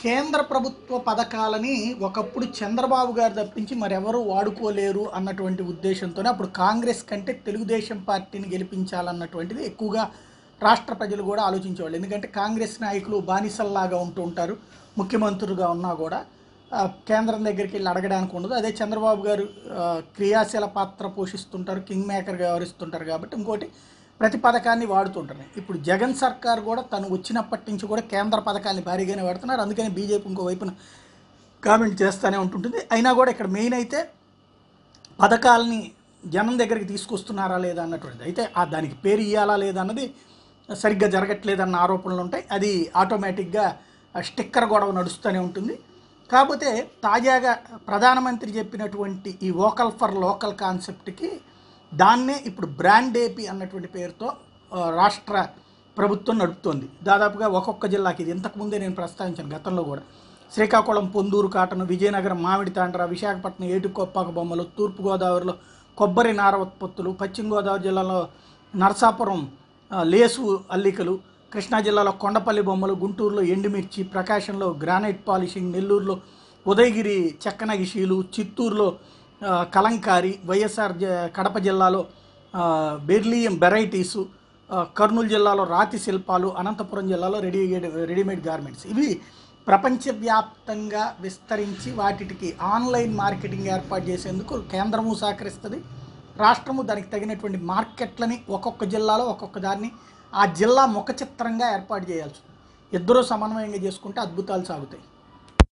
కేంద్ర ప్రభుత్వ పథకాలని ఒకప్పుడు చంద్రబాబు గారు తప్పించి మరెవరూ వాడుకోలేరు అన్నటువంటి ఉద్దేశంతోనే అప్పుడు కాంగ్రెస్ కంటే తెలుగుదేశం పార్టీని గెలిపించాలన్నటువంటిది ఎక్కువగా రాష్ట్ర ప్రజలు కూడా ఆలోచించేవాళ్ళు ఎందుకంటే కాంగ్రెస్ నాయకులు బానిసల్లాగా ఉంటూ ఉంటారు ముఖ్యమంత్రులుగా ఉన్నా కూడా ఆ, కేంద్రం దగ్గరికి వెళ్ళి అడగడానికి ఉండదు అదే చంద్రబాబు గారు ఆ, క్రియాశీల పాత్ర పోషిస్తుంటారు కింగ్ మేకర్గా వ్యవహరిస్తుంటారు కాబట్టి ఇంకోటి ప్రతి పథకాన్ని వాడుతుంటారు ఇప్పుడు జగన్ సర్కార్ కూడా తను వచ్చినప్పటి నుంచి కూడా కేంద్ర పథకాన్ని భారీగానే వాడుతున్నారు అందుకని బీజేపీ ఇంకో వైపున కామెంట్ చేస్తూనే ఉంటుంటుంది అయినా కూడా ఇక్కడ మెయిన్ అయితే పథకాలని జనం దగ్గరికి తీసుకొస్తున్నారా లేదా అన్నటువంటిది అయితే ఆ దానికి పేరు ఇవ్వాలా లేదా అన్నది సరిగ్గా జరగట్లేదన్న ఆరోపణలు ఉంటాయి అది ఆటోమేటిక్గా ఆ స్టిక్కర్ గొడవ నడుస్తూనే ఉంటుంది కాకపోతే తాజాగా ప్రధానమంత్రి చెప్పినటువంటి ఈ వోకల్ ఫర్ లోకల్ కాన్సెప్ట్కి దాన్నే ఇప్పుడు బ్రాండ్ ఏపీ అన్నటువంటి పేరుతో ఆ, రాష్ట్ర ప్రభుత్వం నడుపుతోంది దాదాపుగా ఒక్కొక్క జిల్లాకి ఇది ఇంతకుముందే నేను ప్రస్తావించాను గతంలో కూడా శ్రీకాకుళం పొందూరు కాటను విజయనగరం మామిడి తాండ్ర విశాఖపట్నం ఏటుకొప్పాక బొమ్మలు తూర్పుగోదావరిలో కొబ్బరి నార ఉత్పత్తులు పశ్చిమ గోదావరి జిల్లాలో నరసాపురం ఆ, లేసు అల్లికలు కృష్ణా జిల్లాలో కొండపల్లి బొమ్మలు గుంటూరులో ఎండుమిర్చి ప్రకాశంలో గ్రానైట్ పాలిషింగ్ నెల్లూరులో ఉదయగిరి చెక్కనగిషీలు చిత్తూరులో ఆ, కలంకారి వైఎస్ఆర్ జ- కడప జిల్లాలో ఆ, బెర్లియం వెరైటీసు ఆ, కర్నూలు జిల్లాలో రాతి శిల్పాలు అనంతపురం జిల్లాలో రెడీ రెడీమేడ్ గార్మెంట్స్ ఇవి ప్రపంచవ్యాప్తంగా విస్తరించి వాటికి ఆన్లైన్ మార్కెటింగ్ ఏర్పాటు చేసేందుకు కేంద్రము సహకరిస్తుంది రాష్ట్రము దానికి తగినటువంటి మార్కెట్లని ఒక్కొక్క జిల్లాలో ఒక్కొక్క దాన్ని ఆ జిల్లా ముఖ చిత్రంగా ఏర్పాటు చేయాల్సి ఉంది. ఇద్దరూ సమన్వయంగా చేసుకుంటే అద్భుతాలు సాగుతాయి